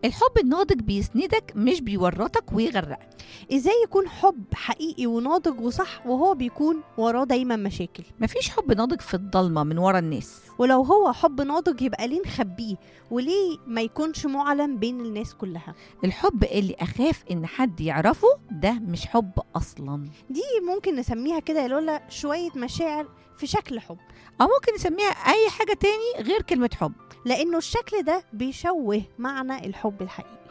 الحب الناضج بيسندك مش بيورطك ويغرقك ازاي يكون حب حقيقي وناضج وصح وهو بيكون وراه دايما مشاكل مفيش حب ناضج في الضلمه من ورا الناس ولو هو حب ناضج يبقى ليه نخبيه وليه ما يكونش معلن بين الناس كلها الحب اللي اخاف ان حد يعرفه ده مش حب اصلا دي ممكن نسميها كده يا لولا شويه مشاعر في شكل حب او ممكن نسميها اي حاجه تاني غير كلمه حب لانه الشكل ده بيشوه معنى الحب الحقيقي